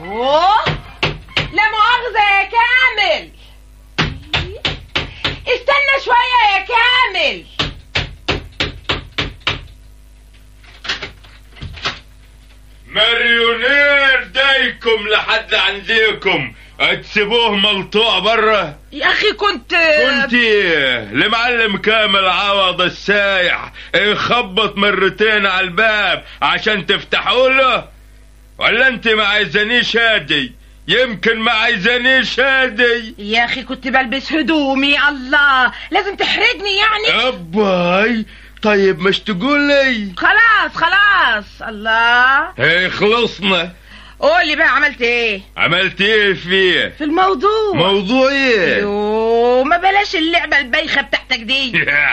اوه لا مؤاخذة يا كامل استنى شوية يا كامل مليونير دايكم لحد عنديكم تسيبوه ملطوع برا يا اخي كنت كنت لمعلم كامل عوض السايح يخبط مرتين على الباب عشان تفتحوا له ولا انت ما عايزانيش هادي يمكن ما عايزانيش هادي يا اخي كنت بلبس هدومي الله لازم تحرجني يعني اباي طيب مش تقول لي خلاص خلاص الله هي خلصنا قولي بقى عملت ايه عملت ايه فيه في الموضوع موضوع ايه يو ما بلاش اللعبة البايخة بتاعتك دي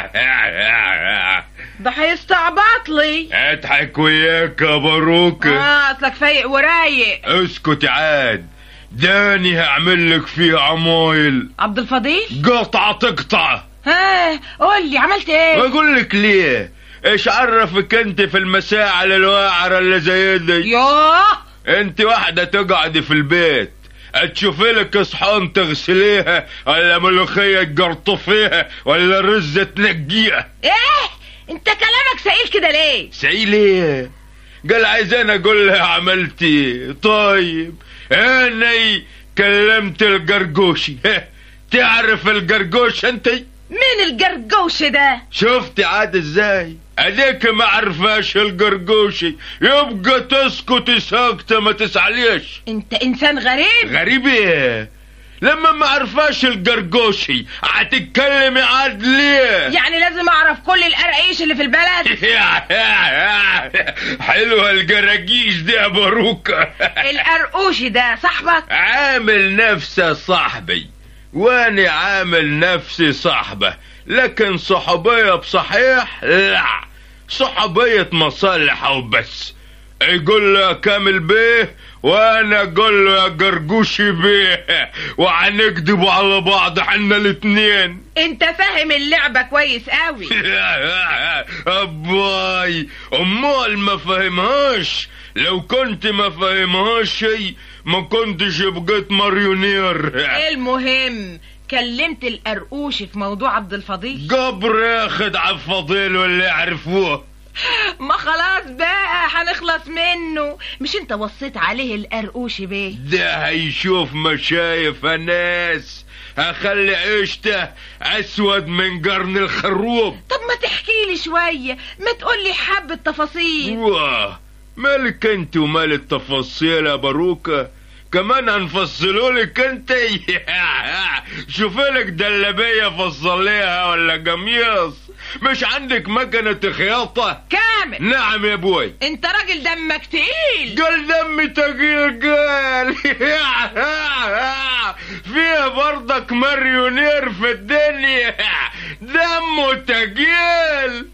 ده هيستعبط لي اضحك وياك يا باروكة اه اصلك فايق ورايق اسكت عاد داني هعمل لك فيه عمايل عبد الفضيل قطعة تقطع ها قولي عملت ايه بقول لك ليه ايش عرفك انت في المساعل الواعرة اللي زي دي يوه انت واحدة تقعدي في البيت تشوفي لك صحون تغسليها ولا ملوخية تقرطفيها ولا رز تنقيها ايه انت كلامك سئيل كده ليه سعيلي قال عايزين اقول لها عملتي طيب اني كلمت القرقوشي تعرف القرقوش انت مين الجرجوش ده شفتي عاد ازاي اديك ما عرفاش القرقوشي يبقى تسكتي ساكتة ما تسعليش انت انسان غريب غريب ايه لما ما عرفاش القرقوشي هتتكلمي عاد ليه يعني لازم اعرف كل القراقيش اللي في البلد حلوة الجراجيش دي يا باروكة القرقوشي ده صاحبك عامل نفسه صاحبي واني عامل نفسي صاحبه لكن صحوبية بصحيح لا صحوبية مصالح وبس يقول له يا كامل بيه وانا اقول له يا قرقوشي بيه وهنكدبوا على بعض احنا الاتنين انت فاهم اللعبة كويس قوي اباي امال ما فهمهاش لو كنت ما فهمهاش شي ما كنتش بقيت ماريونير المهم كلمت القرقوشي في موضوع عبد الفضيل قبر ياخد على الفضيل واللي يعرفوه ما خلاص بقى هنخلص منه مش انت وصيت عليه القرقوشي بيه ده هيشوف مشايف ناس هخلي عيشته اسود من قرن الخروب طب ما تحكي لي شوية ما تقول لي حبة تفاصيل واه مالك انت ومال التفاصيل يا باروكة كمان هنفصلوا لك انت شوفي لك دلبية فصليها ولا قميص مش عندك مكنة خياطة كامل نعم يا بوي انت راجل دمك تقيل قال دمي تقيل قال فيه برضك مليونير في الدنيا دمه تقيل